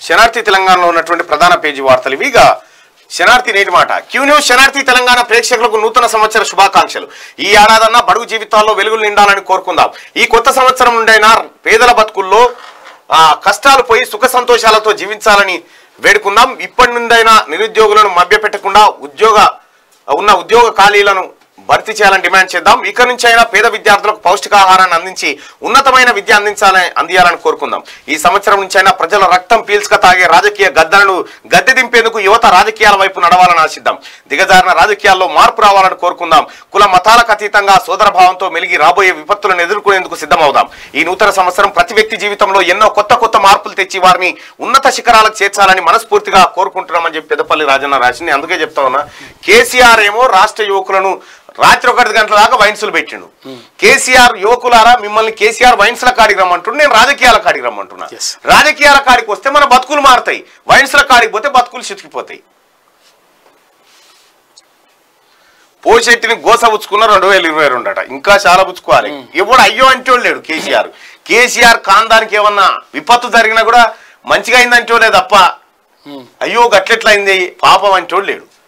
శనార్థి తెలంగాణలో ఉన్నటువంటి ప్రధాన పేజీ వార్తలు ఇవి ఇక శనార్థి నేటి మాట క్యూ న్యూస్ శనార్థి తెలంగాణ ప్రేక్షకులకు నూతన సంవత్సర శుభాకాంక్షలు ఈ ఏడాదన్న బడుగు జీవితాల్లో వెలుగులు నిండాలని కోరుకుందాం ఈ కొత్త సంవత్సరం నుండైనా పేదల బతుకుల్లో ఆ కష్టాలు పోయి సుఖ సంతోషాలతో జీవించాలని వేడుకుందాం ఇప్పటి నుండైనా నిరుద్యోగులను మభ్యపెట్టకుండా ఉద్యోగ ఉన్న ఉద్యోగ ఖాళీలను భర్తీ చేయాలని డిమాండ్ చేద్దాం ఇక నుంచి అయినా పేద విద్యార్థులకు పౌష్టికాహారాన్ని అందించి ఉన్నతమైన విద్య అందించాలని అందియాలని కోరుకుందాం ఈ సంవత్సరం నుంచి అయినా ప్రజల రక్తం పీల్చుక తాగే రాజకీయ గద్దలను గద్దె దింపేందుకు యువత రాజకీయాల వైపు నడవాలని ఆశిద్దాం దిగజారిన రాజకీయాల్లో మార్పు రావాలని కోరుకుందాం కుల మతాలకు అతీతంగా సోదర భావంతో మెలిగి రాబోయే విపత్తులను ఎదుర్కొనేందుకు సిద్ధమవుదాం ఈ నూతన సంవత్సరం ప్రతి వ్యక్తి జీవితంలో ఎన్నో కొత్త కొత్త మార్పులు తెచ్చి వారిని ఉన్నత శిఖరాలకు చేర్చాలని మనస్ఫూర్తిగా కోరుకుంటున్నామని చెప్పి పెద్దపల్లి రాజన్న రాసింది అందుకే చెప్తా ఉన్నా కేసీఆర్ ఏమో రాష్ట్ర యువకులను రాత్రి ఒకటి గంటల దాకా వైన్సులు పెట్టిండు కేసీఆర్ యువకులారా మిమ్మల్ని కేసీఆర్ వైన్స్ల కాడికి రమ్మంటుండు నేను రాజకీయాల కాడికి రమ్మంటున్నా Yes. రాజకీయాల కాడికి వస్తే మన బతుకులు మారుతాయి వైన్స్ల కాడికి పోతే బతుకులు చితికిపోతాయి పోషెట్టిని గోస పుచ్చుకున్న రెండు వేల ఇరవై రెండు అట ఇంకా చాలా పుచ్చుకోవాలి ఎవడు అయ్యో అంటే లేడు కేసీఆర్ కేసీఆర్ కాందానికి ఏమన్నా విపత్తు జరిగినా కూడా మంచిగా అయిందంటోలే తప్ప అయ్యో గట్లెట్లయింది పాపం అంటోడు లేడు